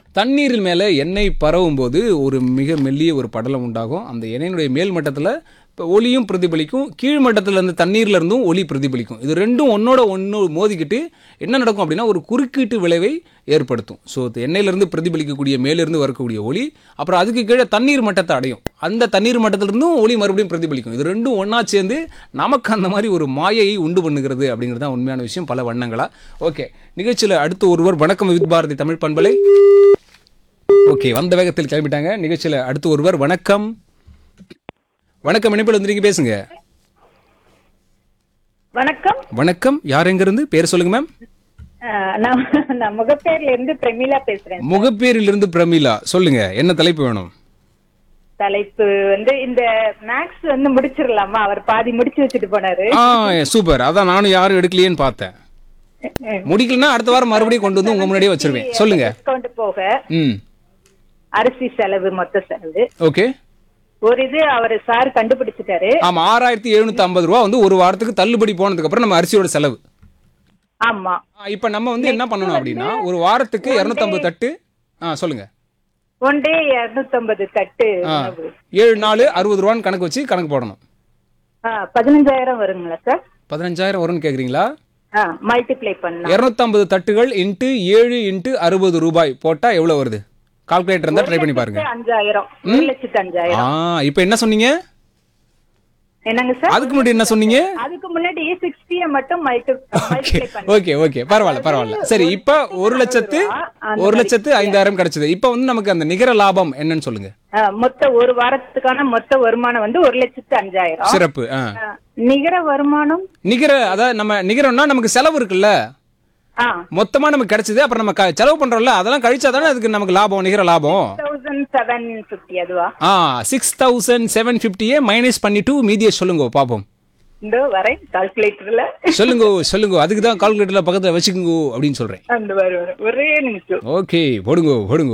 தண்ணீரின் மேலே எண்ணெய் பரவும் போது ஒரு மிக மெல்லிய ஒரு படலம் உண்டாகும் அந்த எண்ணெயினுடைய மேல் மட்டத்தில் இப்போ ஒளியும் பிரதிபலிக்கும் கீழ் மட்டத்தில் இருந்து தண்ணீர்ல இருந்தும் ஒளி பிரதிபலிக்கும் இது ரெண்டும் ஒன்னோட ஒன்று மோதிக்கிட்டு என்ன நடக்கும் அப்படின்னா ஒரு குறுக்கீட்டு விளைவை ஏற்படுத்தும் ஸோ எண்ணெயிலிருந்து பிரதிபலிக்கக்கூடிய மேலிருந்து வரக்கூடிய ஒளி அப்புறம் அதுக்கு கீழே தண்ணீர் மட்டத்தை அடையும் அந்த தண்ணீர் மட்டத்திலிருந்தும் ஒளி மறுபடியும் பிரதிபலிக்கும் இது ரெண்டும் ஒன்றா சேர்ந்து நமக்கு அந்த மாதிரி ஒரு மாயையை உண்டு பண்ணுகிறது அப்படிங்கிறது தான் உண்மையான விஷயம் பல வண்ணங்களா ஓகே நிகழ்ச்சியில் அடுத்து ஒருவர் வணக்கம் வித் பாரதி தமிழ் பண்பலை ஓகே வந்த வேகத்தில் கிளம்பிட்டாங்க நிகழ்ச்சியில் அடுத்து ஒருவர் வணக்கம் வணக்கம் இணைப்பில் வந்துருங்க பேசுங்க வணக்கம் வணக்கம் யார் எங்கிருந்து பேர் சொல்லுங்க மேம் அஹ் நான் நான் முகப்பேர்ல இருந்து பிரமிளா பேசுறேன் முகப்பேரிலிருந்து பிரமிளா சொல்லுங்க என்ன தலைப்பு வேணும் தலைப்பு வந்து இந்த மேக்ஸ் வந்து முடிச்சிடலாமா அவர் பாதி முடிச்சு வச்சுட்டு போனாரு ஆ சூப்பர் அதான் நானும் யாரும் எடுக்கலையேன்னு பார்த்தேன் முடிக்கலன்னா அடுத்த வாரம் மறுபடியும் கொண்டு வந்து உங்க முன்னாடியே வச்சிருவேன் சொல்லுங்க டிஸ்கவுண்ட் போக ம் அரிசி செலவு மொத்த செலவு ஓகே ஒரு இது அவர் சார் கண்டுபிடிச்சிட்டாரு ஆமா ஆறாயிரத்தி எழுநூத்தி ஐம்பது ரூபா வந்து ஒரு வாரத்துக்கு தள்ளுபடி போனதுக்கு அப்புறம் நம்ம அரிசியோட செலவு ஆமா ஆ, இப்ப நம்ம வந்து என்ன பண்ணணும் அப்படின்னா ஒரு வாரத்துக்கு இரநூத்தம்பது தட்டு ஆ சொல்லுங்க ஒன் டே இருநூத்தம்பது தட்டு ஆ உணவு. ஏழு நாலு அறுபது ரூபான்னு கணக்கு வச்சு கணக்கு போடணும் ஆ, பதினஞ்சாயிரம் வருங்களா சார் பதினஞ்சாயிரம் வரும்னு கேக்குறீங்களா மல்டிப்ளை பண்ணா இரநூத்தம்பது தட்டுகள் இன்ட்டு ஏழு இன்ட்டு அறுபது ரூபாய் போட்டா எவ்வளவு வருது கால்குலேட்டர் இருந்தா ட்ரை பண்ணி பாருங்க அஞ்சாயிரம் ஒரு லட்சத்து அஞ்சாயிரம் ஆ இப்போ என்ன சொன்னீங்க என்னங்க சார் அதுக்கு முன்னாடி என்ன சொன்னீங்க அதுக்கு முன்னாடி சிக்ஸ்டிய மட்டும் மல்டிப்ளை பண்ண ஓகே ஓகே பரவாயில்ல பரவாயில்ல சரி இப்போ ஒரு லட்சத்து ஒரு லட்சத்து ஐந்தாயிரம் கிடைச்சது இப்போ வந்து நமக்கு அந்த நிகர லாபம் என்னன்னு சொல்லுங்க ஆ, மொத்த ஒரு வாரத்துக்கான மொத்த வருமானம் வந்து ஒரு லட்சத்து அஞ்சாயிரம் சிறப்பு ஆ ஆ, நிகர வருமானம் நிகர அதாவது நம்ம நிகரம்னா நமக்கு செலவு இருக்குல்ல ஆ மொத்தமா நமக்கு கிடைச்சது அப்புறம் நம்ம க- செலவு பண்றோம்ல அதெல்லாம் கழிச்சா தானே அதுக்கு நமக்கு லாபம் நிகர லாபம் தௌசண்ட் செவன் பிப்டி அதுவா ஆ சிக்ஸ் தௌசண்ட் செவன் ஃபிஃப்டியே மைனஸ் பண்ணிட்டு மீதியை சொல்லுங்க பாப்போம் இந்த வரேன் கால்குலேட்டர்ல சொல்லுங்க சொல்லுங்க அதுக்கு தான் கால்குலேட்டர்ல பக்கத்துல வச்சுக்கோங்க அப்படின்னு சொல்றேன் அந்த வர வர ஒரே நிமிஷம் ஓகே போடுங்க போடுங்க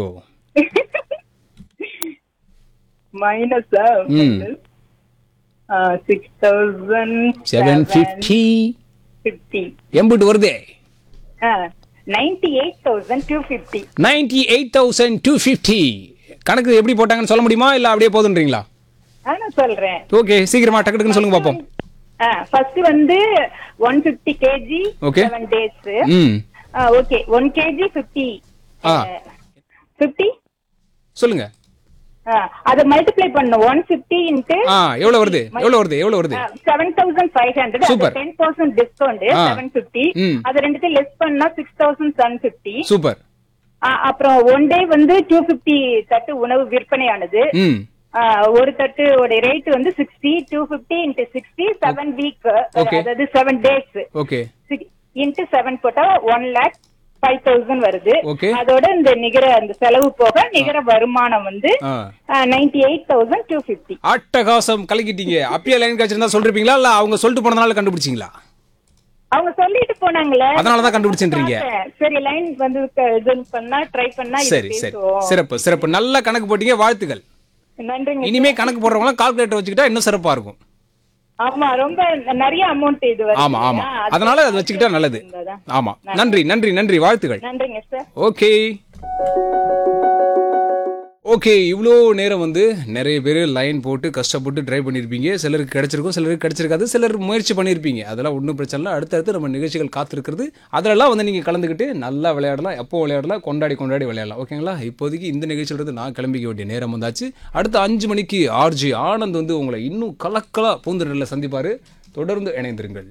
மைனஸா ம் six thousand seven fifty fifty எம்பிட்டு வருதே ninety eight thousand two fifty ninety eight thousand two fifty கணக்கு எப்படி போட்டாங்கன்னு சொல்ல முடியுமா இல்லை அப்படியே போதுன்றீங்களா நான் சொல்றேன் ஓகே சீக்கிரமா டக்கு டக்குன்னு சொல்லுங்க பார்ப்போம் ஃபர்ஸ்ட் வந்து one fifty KG Okay. Seven days ம் ஓகே ஒன் கேஜி பிப்டி ஆ பிப்டி சொல்லுங்க அதை மல்டிப்ளை பண்ணும் ஒன் பிப்டி இன்ட்டு ஆ எவ்வளோ வருது எவ்வளோ வருது எவ்வளோ வருது seven thousand five hundred Super. Ten percent discount ஆ. செவன் பிப்டி ம். அது ரெண்டுத்தையும் லெஸ் பண்ணா six thousand seven fifty super அப்புறம் ஒன் டே வந்து டூ பிப்டி தட்டு உணவு விற்பனையானது ம் ஆ, ஒரு தட்டு ரேட் வந்து sixty two fifty into sixty seven week Okay. அதாவது seven days okay into seven போட்டா ஒன் லேக் ஃபைவ் தௌசண்ட் வருது Okay. அதோட இந்த நிகர அந்த செலவு போக நிகர வருமானம் வந்து ஆ ninety eight thousand two fifty அட்டகாசம் கலக்கிட்டீங்க அப்பயே லைன் கழிச்சிருந்தா சொல்லிருப்பீங்களா இல்ல அவங்க சொல்லிட்டு போனதுனால கண்டுபிடிச்சிங்களா அவங்க சொல்லிட்டு போனாங்களே அதனாலதான் கண்டுபிடிச்சுன்றீங்க. பார்த்தேன். சரி லைன் வந்து க- இது பண்ணா ட்ரை பண்ணா இது சரி சரி பேசுவோம். சிறப்பு சிறப்பு நல்ல கணக்கு போட்டீங்க வாழ்த்துக்கள் நன்றிங்க இனிமே கணக்கு போடுறவங்க கால்குலேட்டர் வச்சுக்கிட்டா இன்னும் சிறப்பா இருக்கும் ஆமா ரொம்ப நிறைய அமௌண்ட் இது வருது ஆமா ஆமா இல்லையா? அதனால அதை வச்சுக்கிட்டா நல்லது இருந்ததா? ஆமா நன்றி நன்றி நன்றி வாழ்த்துக்கள் நன்றிங்க சார் ஓகே ஓகே இவ்வளோ நேரம் வந்து நிறைய பேர் லைன் போட்டு கஷ்டப்பட்டு ட்ரை பண்ணியிருப்பீங்க சிலருக்கு கிடைச்சிருக்கும் சிலருக்கு கிடைச்சிருக்காது சிலர் முயற்சி பண்ணியிருப்பீங்க அதெல்லாம் ஒன்றும் பிரச்சனை இல்லை அடுத்தடுத்து நம்ம நிகழ்ச்சிகள் காத்திருக்கிறது அதிலெல்லாம் வந்து நீங்கள் கலந்துக்கிட்டு நல்லா விளையாடலாம் எப்போ விளையாடலாம் கொண்டாடி கொண்டாடி விளையாடலாம் ஓகேங்களா இப்போதைக்கு இந்த நிகழ்ச்சியிலிருந்து நான் கிளம்பிக்க வேண்டிய நேரம் வந்தாச்சு அடுத்த அஞ்சு மணிக்கு ஆர்ஜி ஆனந்த் வந்து உங்களை இன்னும் கலக்கலா பூந்துடலில் சந்திப்பார் தொடர்ந்து இணைந்திருங்கள்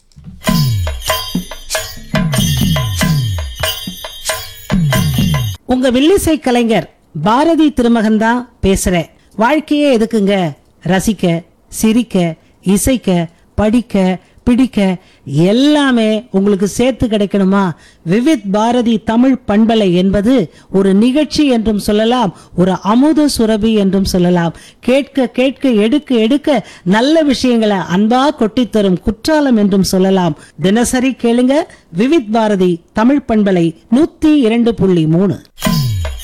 உங்க வில்லிசை கலைஞர் பாரதி திருமகன் தான் பேசுறேன் வாழ்க்கையே எதுக்குங்க ரசிக்க சிரிக்க இசைக்க படிக்க பிடிக்க எல்லாமே உங்களுக்கு சேர்த்து கிடைக்கணுமா விவித் பாரதி தமிழ் பண்பலை என்பது ஒரு நிகழ்ச்சி என்றும் சொல்லலாம் ஒரு அமுத சுரபி என்றும் சொல்லலாம் கேட்க கேட்க எடுக்க எடுக்க நல்ல விஷயங்களை அன்பா கொட்டித் தரும் குற்றாலம் என்றும் சொல்லலாம் தினசரி கேளுங்க விவித் பாரதி தமிழ் பண்பலை நூத்தி இரண்டு புள்ளி மூணு